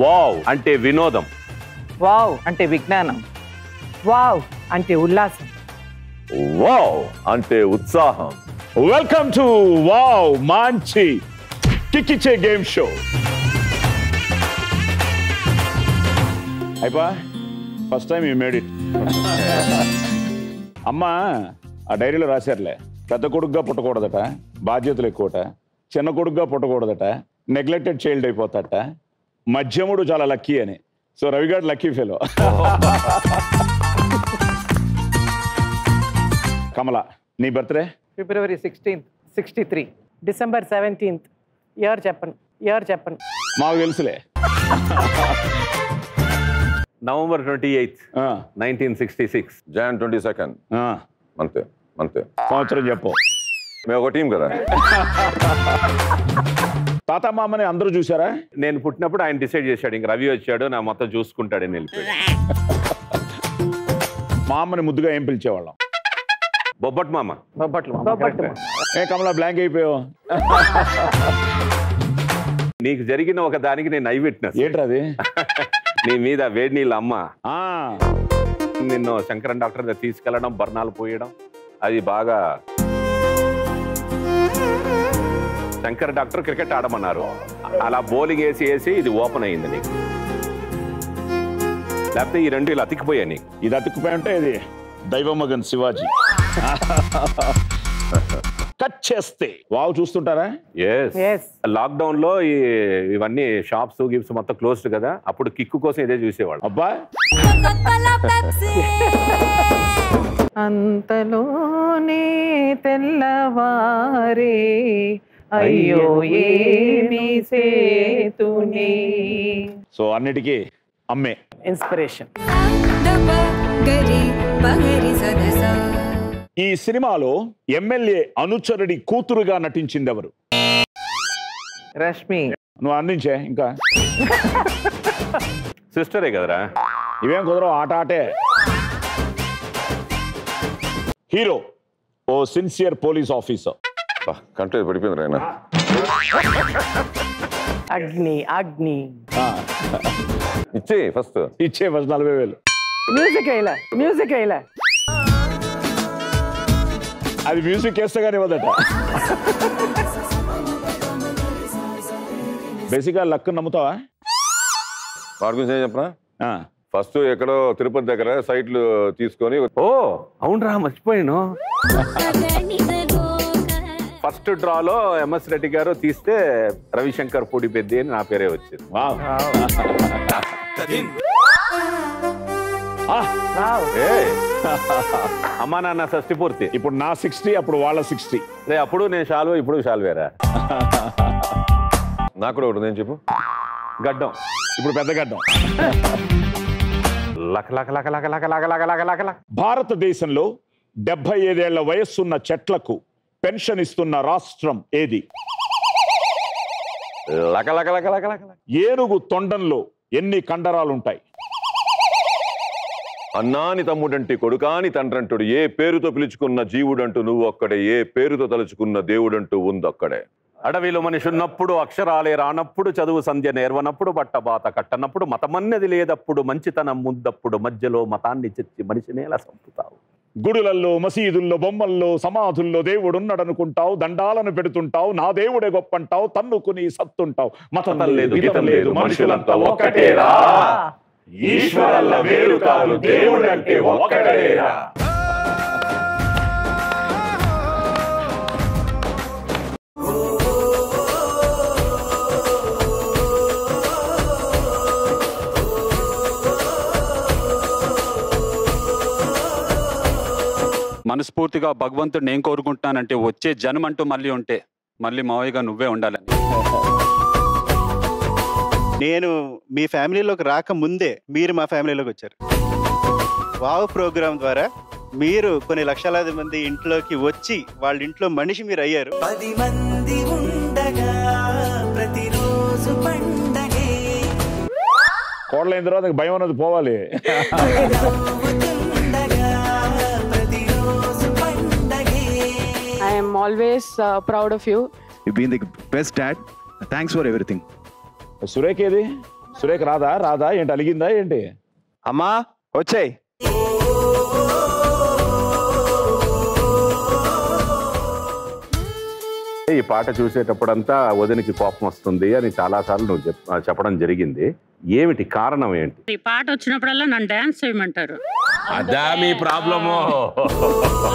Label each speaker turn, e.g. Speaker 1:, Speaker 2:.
Speaker 1: Wow అంటే వినోదం
Speaker 2: wow అంటే విజ్ఞానం వావ్ అంటే ఉల్లాసం
Speaker 1: వావ్ అంటే ఉత్సాహం
Speaker 3: వెల్కమ్ టు వావ్ మంచి కిక్కిచ్చే గేమ్ షో అయిపా first time you made it అమ్మా ఆ డైరీలో రాశారులే పెద్ద కొడుకుగా పుట్టకూడదట బాధ్యతలు ఎక్కువట చిన్న కొడుకుగా పుట్టకూడదట నెగ్లెక్టెడ్ చైల్డ్ అయిపోతాట మధ్యముడు చాలా లక్కీ అని సో రవిగాడ్ లక్కీ ఫెలో కమల నీ birthday
Speaker 2: February sixteenth sixty three December seventeenth year చెప్పను ఇయర్ చెప్పను
Speaker 3: మాకు తెలుసులే
Speaker 1: నవంబర్ ట్వంటీ ఎయిత్
Speaker 3: ఆ,
Speaker 1: nineteen sixty six
Speaker 4: Jan twenty second
Speaker 3: ఆ,
Speaker 4: అంతే అంతే
Speaker 3: సంవత్సరం చెప్పు
Speaker 4: మేము ఒక టీం కదా
Speaker 3: తాత మామని అందరూ చూసారా
Speaker 1: నేను పుట్టినప్పుడు ఆయన డిసైడ్ చేశాడు ఇంక రవి వచ్చాడు నా మొత్తం చూసుకుంటాడని వెళ్ళిపోయి
Speaker 3: మా అమ్మని ముద్దుగా ఏం పిలిచేవాళ్ళం
Speaker 1: బొబ్బట్ మామ
Speaker 2: బొబ్బట్లు బొబ్బట్లు
Speaker 3: ఏ కమలా బ్లాంక్ అయిపోయావు
Speaker 1: నీకు జరిగిన ఒక దానికి నేను ఐ విట్నెస్
Speaker 3: ఏంట్రది
Speaker 1: నీ మీద వేడి నీళ్ళ అమ్మ
Speaker 3: ఆ,
Speaker 1: నిన్ను శంకరన్ డాక్టర్ దగ్గర తీసుకెళ్లడం బర్ణాలు పోయడం అది బాగా శంకర్ డాక్టర్ క్రికెట్ ఆడమన్నారు అలా బౌలింగ్ వేసి వేసి ఇది ఓపెన్ అయింది నీకు లేకపోతే ఈ రెండు ఇలా అతికిపోయాయి నీకు
Speaker 3: ఇది అతుక్కుపోయి ఉంటే ఇది దైవమగన్ శివాజీ కట్ చేస్తే వావ్ చూస్తుంటారా
Speaker 1: ఎస్
Speaker 2: Yes.
Speaker 1: లాక్డౌన్ లో ఈ ఇవన్నీ షాప్స్ గిఫ్ట్స్ మొత్తం క్లోజ్డ్ కదా అప్పుడు కిక్కు కోసం ఇదే చూసేవాళ్ళు
Speaker 3: అబ్బా
Speaker 2: అంతలోనే తెల్లవారే అయ్యో ఏమి సేతునే
Speaker 3: సో అన్నిటికీ అమ్మే
Speaker 2: ఇన్స్పిరేషన్
Speaker 5: గరి పగరి సదసా
Speaker 3: ఈ సినిమాలో ఎమ్మెల్యే అనుచరుడి కూతురుగా నటించింది ఎవరు
Speaker 2: రష్మి
Speaker 3: నువ్వు అందించే ఇంకా
Speaker 1: సిస్టరే కదరా
Speaker 3: ఇవేం కుదరవు ఆట ఆటే హీరో ఓ సిన్సియర్ పోలీస్ ఆఫీసర్
Speaker 4: కంట్రీ పడిపోయింది ఆయన
Speaker 2: అగ్ని అగ్ని
Speaker 4: ఇచ్చే ఫస్ట్
Speaker 3: ఇచ్చే ఫస్ట్ నలభై వేలు
Speaker 2: మ్యూజిక్ అయిలా మ్యూజిక్ అయిలా
Speaker 3: అది మ్యూజిక్ వేస్తే కానీ ఇవ్వదట బేసిక్గా లక్ నమ్ముతావా
Speaker 4: వాడి గురించి ఏం చెప్పనా
Speaker 3: ఆ,
Speaker 4: ఫస్ట్ ఎక్కడో తిరుపతి దగ్గర సైట్లు తీసుకొని
Speaker 1: ఓ అవునరా మర్చిపోయాను ఫస్ట్ డ్రాలో ఎంఎస్ రెడ్డి గారు తీస్తే రవిశంకర్ పొడి పెద్ది అని నా పేరే వచ్చింది
Speaker 3: వావ్. ఆ,
Speaker 2: వావ్
Speaker 1: ఏ అమ్మా నాన్న షష్టి పూర్తి
Speaker 3: ఇప్పుడు నా సిక్స్టీ అప్పుడు వాళ్ళ సిక్స్టీ
Speaker 1: రే అప్పుడు నేను షాల్వా ఇప్పుడు షాల్వేరా
Speaker 4: నాకు కూడా ఒకటి నేను చెప్పు
Speaker 1: గడ్డం
Speaker 3: ఇప్పుడు పెద్ద గడ్డం
Speaker 1: లక లక లక లక లక లక లక లక లక లక
Speaker 3: భారతదేశంలో డెబ్బై ఐదేళ్ల వయస్సున్న చెట్లకు పెన్షన్ ఇస్తున్న రాష్ట్రం ఏది
Speaker 1: లక లక లక లక లక లక.
Speaker 3: ఏనుగు తొండంలో ఎన్ని కండరాలుంటాయి
Speaker 4: అన్నాని తమ్ముడంటే కొడుకాని తండ్రంటుడు ఏ పేరుతో పిలుచుకున్న జీవుడంటూ నువ్వు ఒక్కడే ఏ పేరుతో తలుచుకున్న దేవుడంటూ ఉందొక్కడే
Speaker 1: అడవిలో మనిషి ఉన్నప్పుడు అక్షరాలే రానప్పుడు చదువు సంధ్య నేర్వనప్పుడు బట్టబాత కట్టనప్పుడు మతమన్నది లేదప్పుడు మంచితనం ముద్దప్పుడు మధ్యలో మతాన్ని చెచ్చి మనిషిని ఎలా చంపుతావు
Speaker 3: గుడులల్లో మసీదుల్లో బొమ్మల్లో సమాధుల్లో దేవుడు ఉన్నాడనుకుంటావు దండాలను పెడుతుంటావు నా దేవుడే గొప్పంటావు తన్నుకుని సత్తుంటావు మతం లేదు గీతం లేదు మనుషులంతా ఒక్కటేరా ఈశ్వరల్ల వేరు కాదు దేవుడంటే ఒక్కటేరా
Speaker 6: మనస్ఫూర్తిగా భగవంతుడిని ఏం కోరుకుంటున్నానంటే వచ్చే జనం అంటూ మళ్ళీ ఉంటే మళ్ళీ మావయ్యగా నువ్వే ఉండాలని
Speaker 7: నేను మీ ఫ్యామిలీలోకి రాకముందే మీరు మా ఫ్యామిలీలోకి వచ్చారు వావ్ ప్రోగ్రాం ద్వారా మీరు కొన్ని లక్షలాది మంది ఇంట్లోకి వచ్చి వాళ్ళ ఇంట్లో మనిషి మీరు అయ్యారు
Speaker 8: పది మంది ఉండగా ప్రతిరోజు పండగే
Speaker 3: కోడలైన తర్వాత భయం అన్నది పోవాలి
Speaker 8: నవ్వుతుండగా ప్రతిరోజు పండగే
Speaker 9: I am always uh, proud of you.
Speaker 10: You've been the best dad. Thanks for everything.
Speaker 3: Surekha ఏది సురేఖ రాదా రాదా ఏంటి అలిగిందా ఏంటి
Speaker 10: అమ్మా వచ్చాయి
Speaker 1: ఈ పాట చూసేటప్పుడంతా వదినికి కోపం వస్తుంది అని చాలాసార్లు నువ్వు చెప్ చెప్పడం జరిగింది ఏమిటి కారణం ఏంటి
Speaker 11: ఈ పాట వచ్చినప్పుడల్లా నన్ను డాన్స్ చేయమంటారు
Speaker 1: అదా మీ ప్రాబ్లము